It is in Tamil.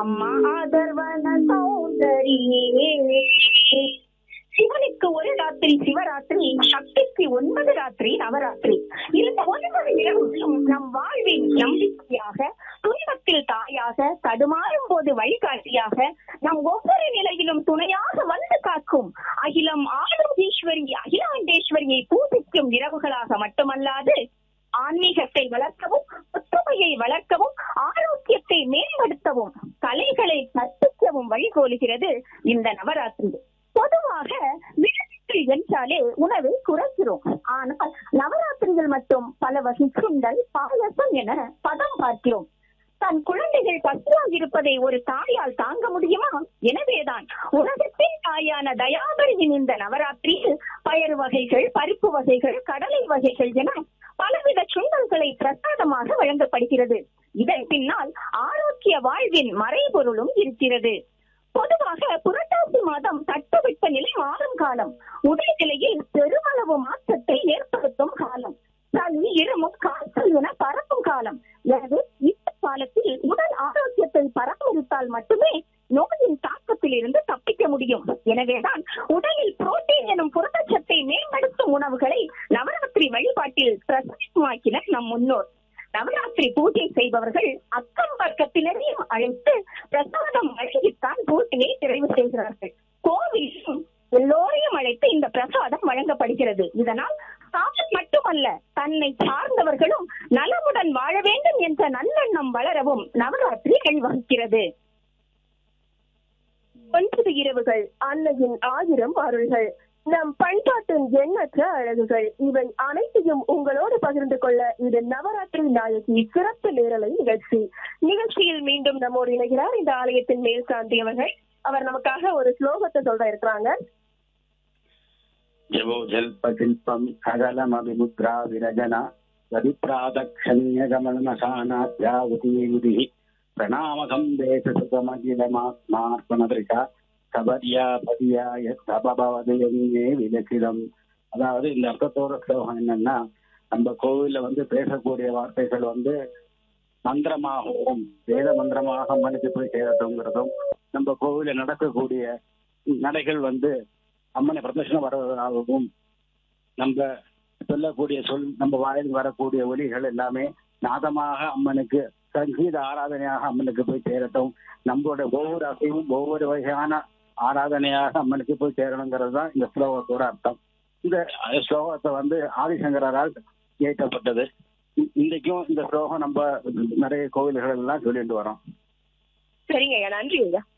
மாதர்வன சௌந்தரியே சிவனுக்கு ஒரு ராத்திரி சிவராத்திரி சக்திக்கு ஒன்பது ராத்திரி நவராத்திரி இந்த ஒன்பது இரவுகளும் நம் வாழ்வின் நம்பிக்கையாக துன்பத்தில் தாயாக தடுமாறும் போது வழிகாட்டியாக நம் ஒவ்வொரு நிலையிலும் துணையாக வந்து காக்கும் அகிலம் ஆனந்தீஸ்வரி அகிலாண்டேஸ்வரியை பூஜிக்கும் இரவுகளாக மட்டுமல்லாது ஆன்மீகத்தை வளர்க்கவும் ஒற்றுமையை வளர்க்கவும் ஆரோக்கியத்தை மேம்படுத்தவும் கலைகளை கற்பிக்கவும் வழிகோலுகிறது இந்த நவராத்திரி பொதுவாக விழாக்கள் என்றாலே உணவை குறைக்கிறோம் ஆனால் நவராத்திரிகள் மட்டும் பல வகை சுண்டல் பாயசம் என பதம் பார்க்கிறோம் தன் குழந்தைகள் பசியாக இருப்பதை ஒரு தாயால் தாங்க முடியுமா எனவேதான் உலகத்தின் தாயான தயாபரியின் இந்த நவராத்திரியில் பயறு வகைகள் பருப்பு வகைகள் கடலை வகைகள் என பலவித சுண்டல்களை பிரசாதமாக வழங்கப்படுகிறது இதன் பின்னால் ஆரோக்கிய வாழ்வின் மறைபொருளும் இருக்கிறது பொதுவாக புரட்டாசி மாதம் தட்பவெப்ப நிலை மாறும் காலம் உடல்நிலையில் பெருமளவு மாற்றத்தை ஏற்படுத்தும் காலம் சளி இருமும் காய்ச்சல் என பரப்பும் காலம் எனவே இந்த காலத்தில் உடல் ஆரோக்கியத்தை பராமரித்தால் மட்டுமே நோயின் தாக்கத்தில் இருந்து தப்பிக்க முடியும் எனவேதான் உடலில் புரோட்டீன் எனும் புரதச்சத்தை மேம்படுத்தும் உணவுகளை நவராத்திரி வழிபாட்டில் பிரசனமாக்கினர் நம் முன்னோர் நவராத்திரி பூஜை செய்பவர்கள் அக்கம் பக்கத்தினரையும் அழைத்து பிரசாதம் வழங்கித்தான் பூஜையை நிறைவு செய்கிறார்கள் கோவிலும் எல்லோரையும் அழைத்து இந்த பிரசாதம் வழங்கப்படுகிறது இதனால் தாம் மட்டுமல்ல தன்னை சார்ந்தவர்களும் நலமுடன் வாழ வேண்டும் என்ற நல்லெண்ணம் வளரவும் நவராத்திரி வழிவகுக்கிறது ஒன்பது இரவுகள் அன்னையின் ஆயிரம் அருள்கள் நம் பண்பாட்டின் எண்ணற்ற அழகுகள் இவை அனைத்தையும் உங்களோடு பகிர்ந்து கொள்ள இது நவராத்திரி நாயகி சிறப்பு நேரலை நிகழ்ச்சி நிகழ்ச்சியில் மீண்டும் நம்மோடு இணைகிறார் இந்த ஆலயத்தின் மேல் சாந்தி அவர்கள் அவர் நமக்காக ஒரு ஸ்லோகத்தை சொல்ற இருக்கிறாங்க जवो जल्पशिल्पम् अगलमभिमुद्रा विरजना वदिप्रादक्षण्यगमनमशानाध्यावतीयुधिः प्रणामसन्देशसुतमखिलमात्मार्पणदृशा கபரியா பதியா சபபவதயமே விலசிதம் அதாவது இந்த அர்த்தத்தோட ஸ்லோகம் என்னன்னா நம்ம கோவில்ல வந்து பேசக்கூடிய வார்த்தைகள் வந்து மந்திரமாகவும் வேத மந்திரமாக அம்மனுக்கு போய் சேரட்டுங்கிறதும் நம்ம கோவில்ல நடக்கக்கூடிய நடைகள் வந்து அம்மனை பிரதர்ஷனம் வர்றதாகவும் நம்ம சொல்லக்கூடிய சொல் நம்ம வாயில் வரக்கூடிய ஒலிகள் எல்லாமே நாதமாக அம்மனுக்கு சங்கீத ஆராதனையாக அம்மனுக்கு போய் சேரட்டும் நம்மளோட ஒவ்வொரு அசைவும் ஒவ்வொரு வகையான ஆராதனையாக அம்மனுக்கு போய் சேரணுங்கிறது தான் இந்த ஸ்லோகத்தோட அர்த்தம் இந்த ஸ்லோகத்தை வந்து ஆதிசங்கரால் இயற்றப்பட்டது இ- இன்றைக்கும் இந்த ஸ்லோகம் நம்ம நிறைய கோவில்கள் எல்லாம் சொல்லிட்டு வரோம் சரிங்க ஐயா நன்றி ஐயா